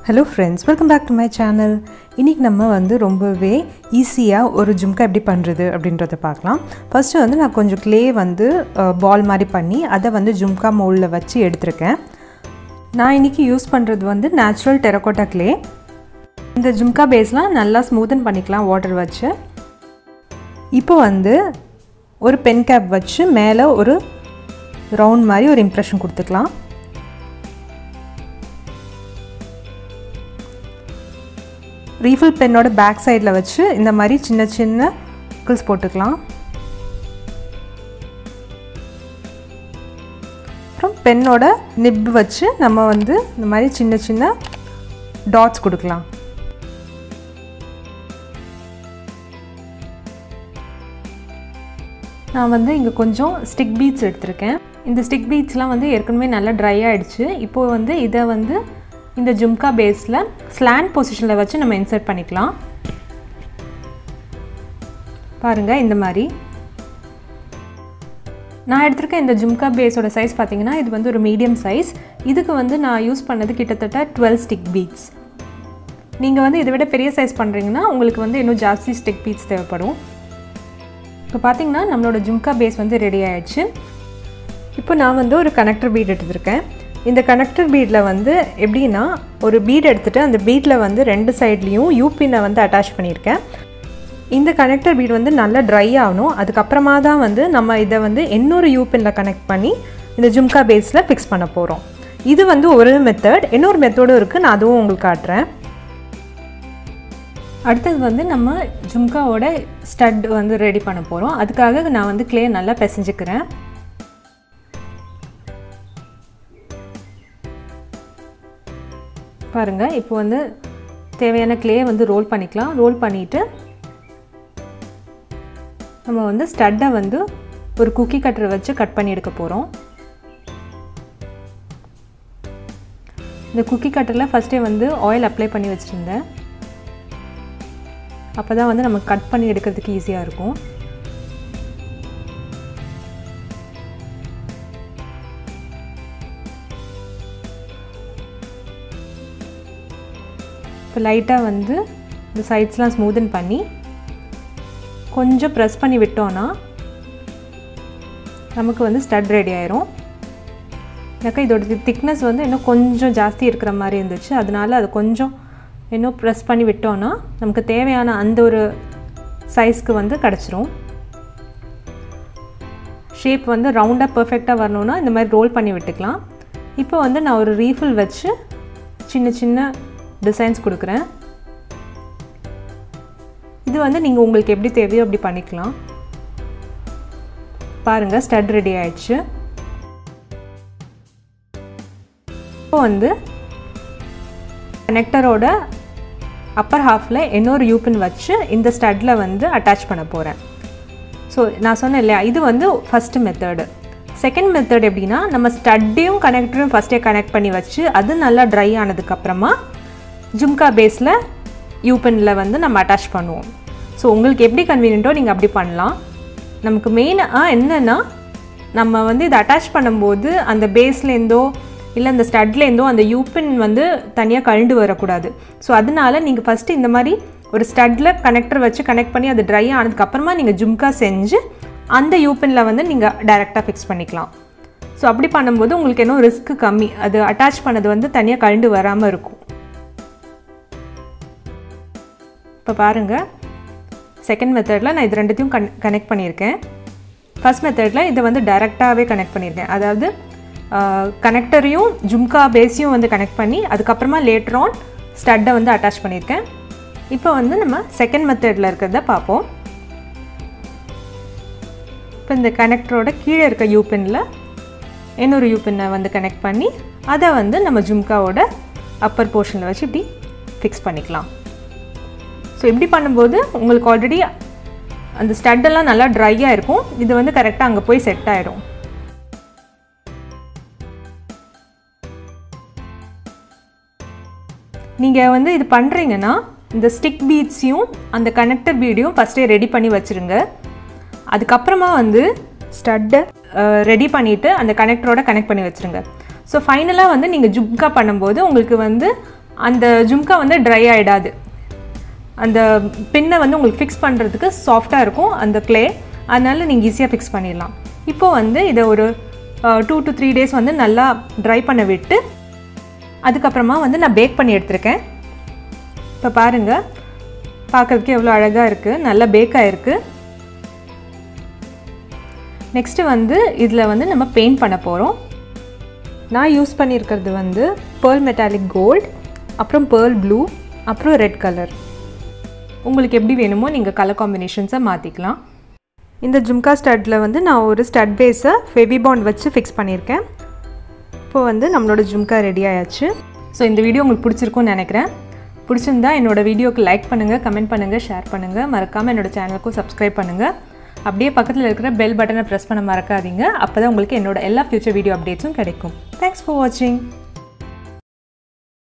hello friends welcome back to my channel இன்றைக்கி நம்ம வந்து ரொம்பவே ஈஸியாக ஒரு ஜும்கா எப்படி பண்ணுறது அப்படின்றத பார்க்கலாம் ஃபஸ்ட்டு வந்து நான் கொஞ்சம் க்ளே வந்து பால் மாதிரி பண்ணி அதை வந்து ஜும்கா மோல்டில் வச்சு எடுத்திருக்கேன் நான் இன்றைக்கி யூஸ் பண்ணுறது வந்து நேச்சுரல் டெரக்கோட்டா க்ளே இந்த ஜும்கா பேஸ்லாம் நல்லா ஸ்மூத்தன் பண்ணிக்கலாம் வாட்டர் வச்சு இப்போ வந்து ஒரு பென் கேப் வச்சு மேலே ஒரு ரவுண்ட் மாதிரி ஒரு இம்ப்ரெஷன் கொடுத்துக்கலாம் ரீஃபில் பென்னோட பேக் சைடில் வச்சு இந்த மாதிரி சின்ன சின்ன கிள்ஸ் போட்டுக்கலாம் அப்புறம் பென்னோட நிப் வச்சு நம்ம வந்து இந்த மாதிரி சின்ன சின்ன டாட்ஸ் கொடுக்கலாம் நான் வந்து இங்கே கொஞ்சம் ஸ்டிக் பீட்ஸ் எடுத்திருக்கேன் இந்த ஸ்டிக் பீட்ஸ்லாம் வந்து ஏற்கனவே நல்லா ட்ரை ஆகிடுச்சு இப்போது வந்து இதை வந்து இந்த ஜும்கா பேஸில் ஸ்லாண்ட் பொசிஷனில் வச்சு நம்ம இன்சர்ட் பண்ணிக்கலாம் பாருங்கள் இந்த மாதிரி நான் எடுத்திருக்க இந்த ஜும்கா பேஸோட சைஸ் பார்த்தீங்கன்னா இது வந்து ஒரு மீடியம் சைஸ் இதுக்கு வந்து நான் யூஸ் பண்ணது கிட்டத்தட்ட டுவெல் ஸ்டிக் பீட்ஸ் நீங்கள் வந்து இதை விட பெரிய சைஸ் பண்ணுறீங்கன்னா உங்களுக்கு வந்து இன்னும் ஜாஸ்தி ஸ்டிக் பீட்ஸ் தேவைப்படும் இப்போ பார்த்தீங்கன்னா நம்மளோட ஜும்கா பேஸ் வந்து ரெடி ஆயிடுச்சு இப்போ நான் வந்து ஒரு கனெக்டர் பீட் எடுத்திருக்கேன் இந்த கனெக்டர் பீடில் வந்து எப்படின்னா ஒரு பீட் எடுத்துகிட்டு அந்த பீட்டில் வந்து ரெண்டு சைட்லேயும் யூபினை வந்து அட்டாச் பண்ணியிருக்கேன் இந்த கனெக்டர் பீட் வந்து நல்லா ட்ரை ஆகணும் அதுக்கப்புறமா தான் வந்து நம்ம இதை வந்து இன்னொரு யூபினில் கனெக்ட் பண்ணி இந்த ஜும்கா பேஸில் ஃபிக்ஸ் பண்ண போகிறோம் இது வந்து ஒரு மெத்தட் இன்னொரு மெத்தடும் இருக்குது நான் அதுவும் உங்களுக்கு காட்டுறேன் அடுத்தது வந்து நம்ம ஜும்காவோட ஸ்டட் வந்து ரெடி பண்ண போகிறோம் அதுக்காக நான் வந்து க்ளே நல்லா பிசைஞ்சுக்கிறேன் பாருங்கள் இப்போ வந்து தேவையான க்ளேயை வந்து ரோல் பண்ணிக்கலாம் ரோல் பண்ணிவிட்டு நம்ம வந்து ஸ்டட்டை வந்து ஒரு குக்கி கட்டரை வச்சு கட் பண்ணி எடுக்க போகிறோம் இந்த குக்கி கட்டரில் ஃபஸ்ட்டே வந்து ஆயில் அப்ளை பண்ணி வச்சுருந்தேன் அப்போ தான் வந்து நம்ம கட் பண்ணி எடுக்கிறதுக்கு ஈஸியாக இருக்கும் இப்போ லைட்டாக வந்து இந்த சைட்ஸ்லாம் ஸ்மூதன் பண்ணி கொஞ்சம் ப்ரெஸ் பண்ணி விட்டோன்னா நமக்கு வந்து ஸ்டட் ரெடி ஆயிரும் எனக்கு இதோட திக்னஸ் வந்து இன்னும் கொஞ்சம் ஜாஸ்தி இருக்கிற மாதிரி இருந்துச்சு அதனால அது கொஞ்சம் இன்னும் ப்ரெஸ் பண்ணி விட்டோன்னா நமக்கு தேவையான அந்த ஒரு சைஸ்க்கு வந்து கிடச்சிரும் ஷேப் வந்து ரவுண்டாக பர்ஃபெக்டாக வரணுன்னா இந்த மாதிரி ரோல் பண்ணி விட்டுக்கலாம் இப்போ வந்து நான் ஒரு ரீஃபில் வச்சு சின்ன சின்ன டிசைன்ஸ் கொடுக்குறேன் இது வந்து நீங்கள் உங்களுக்கு எப்படி தேவையோ அப்படி பண்ணிக்கலாம் பாருங்கள் ஸ்டட் ரெடி ஆயிடுச்சு இப்போ வந்து கனெக்டரோட அப்பர் ஹாஃபில் இன்னொரு யூபின் வச்சு இந்த ஸ்டட்டில் வந்து அட்டாச் பண்ண போகிறேன் ஸோ நான் சொன்னேன் இல்லையா இது வந்து ஃபஸ்ட்டு மெத்தடு செகண்ட் மெத்தட் எப்படின்னா நம்ம ஸ்டட்டையும் கனெக்டரையும் ஃபஸ்ட்டே கனெக்ட் பண்ணி வச்சு அது நல்லா ட்ரை ஆனதுக்கப்புறமா ஜும்கா பேஸில் யூபினில் வந்து நம்ம அட்டாச் பண்ணுவோம் ஸோ உங்களுக்கு எப்படி கன்வீனியன்ட்டோ நீங்கள் அப்படி பண்ணலாம் நமக்கு மெயினாக என்னென்னா நம்ம வந்து இதை அட்டாச் பண்ணும்போது அந்த பேஸ்லேருந்தோ இல்லை அந்த ஸ்டட்லேருந்தோ அந்த யூபின் வந்து தனியாக கழண்டு வரக்கூடாது ஸோ அதனால நீங்கள் ஃபஸ்ட்டு இந்த மாதிரி ஒரு ஸ்டட்டில் கனெக்டர் வச்சு கனெக்ட் பண்ணி அது ட்ரை ஆனதுக்கப்புறமா நீங்கள் ஜும்கா செஞ்சு அந்த யூபினில் வந்து நீங்கள் டைரெக்டாக ஃபிக்ஸ் பண்ணிக்கலாம் ஸோ அப்படி பண்ணும்போது உங்களுக்கு இன்னும் ரிஸ்க்கு கம்மி அது அட்டாச் பண்ணது வந்து தனியாக கழண்டு வராமல் இருக்கும் இப்போ பாருங்கள் செகண்ட் மெத்தடில் நான் இது ரெண்டுத்தையும் கன் கனெக்ட் பண்ணியிருக்கேன் ஃபஸ்ட் மெத்தடில் இதை வந்து டைரெக்டாகவே கனெக்ட் பண்ணியிருக்கேன் அதாவது கனெக்டரையும் ஜும்கா பேஸையும் வந்து கனெக்ட் பண்ணி அதுக்கப்புறமா லேட்டர் ஆன் ஸ்டட்டை வந்து அட்டாச் பண்ணியிருக்கேன் இப்போ வந்து நம்ம செகண்ட் மெத்தடில் இருக்கிறத பார்ப்போம் இப்போ இந்த கனெக்டரோட கீழே இருக்க யூபினில் இன்னொரு யூபினை வந்து கனெக்ட் பண்ணி அதை வந்து நம்ம ஜும்காவோட அப்பர் போர்ஷனில் வச்சு இப்படி ஃபிக்ஸ் பண்ணிக்கலாம் ஸோ இப்படி பண்ணும்போது உங்களுக்கு ஆல்ரெடி அந்த ஸ்டட்டெல்லாம் நல்லா ட்ரையாக இருக்கும் இது வந்து கரெக்டாக அங்கே போய் செட் ஆகிடும் நீங்கள் வந்து இது பண்ணுறீங்கன்னா இந்த ஸ்டிக் பீட்ஸையும் அந்த கனெக்டர் பீடையும் ஃபஸ்ட்டே ரெடி பண்ணி வச்சுருங்க அதுக்கப்புறமா வந்து ஸ்டட்டை ரெடி பண்ணிவிட்டு அந்த கனெக்டரோட கனெக்ட் பண்ணி வச்சுருங்க ஸோ ஃபைனலாக வந்து நீங்கள் ஜுப்கா பண்ணும்போது உங்களுக்கு வந்து அந்த ஜும்கா வந்து ட்ரை ஆகிடாது அந்த பின்னை வந்து உங்களுக்கு ஃபிக்ஸ் பண்ணுறதுக்கு சாஃப்டாக இருக்கும் அந்த க்ளே அதனால நீங்கள் ஈஸியாக ஃபிக்ஸ் பண்ணிடலாம் இப்போ வந்து இதை ஒரு டூ டு த்ரீ டேஸ் வந்து நல்லா ட்ரை பண்ண விட்டு அதுக்கப்புறமா வந்து நான் பேக் பண்ணி எடுத்திருக்கேன் இப்போ பாருங்கள் பார்க்குறதுக்கு எவ்வளோ அழகாக இருக்குது நல்லா பேக் ஆகிருக்கு நெக்ஸ்ட்டு வந்து இதில் வந்து நம்ம பெயிண்ட் பண்ண போகிறோம் நான் யூஸ் பண்ணியிருக்கிறது வந்து பேர்ல் மெட்டாலிக் கோல்ட் அப்புறம் பேர்ல் ப்ளூ அப்புறம் ரெட் கலர் உங்களுக்கு எப்படி வேணுமோ நீங்கள் கலர் காம்பினேஷன்ஸை மாற்றிக்கலாம் இந்த ஜும்கா ஸ்டட்டில் வந்து நான் ஒரு ஸ்டட் பேஸை ஃபெவிபாண்ட் வச்சு ஃபிக்ஸ் பண்ணியிருக்கேன் இப்போ வந்து நம்மளோட ஜும்கா ரெடி ஆயாச்சு ஸோ இந்த வீடியோ உங்களுக்கு பிடிச்சிருக்கும்னு நினைக்கிறேன் பிடிச்சிருந்தா என்னோட வீடியோக்கு லைக் பண்ணுங்கள் கமெண்ட் பண்ணுங்கள் ஷேர் பண்ணுங்கள் மறக்காமல் என்னோட சேனலுக்கும் சப்ஸ்கிரைப் பண்ணுங்கள் அப்படியே பக்கத்தில் இருக்கிற பெல் பட்டனை ப்ரெஸ் பண்ண மறக்காதீங்க அப்போ தான் உங்களுக்கு என்னோட எல்லா ஃப்யூச்சர் வீடியோ அப்டேட்ஸும் கிடைக்கும் தேங்க்ஸ் ஃபார் வாட்சிங்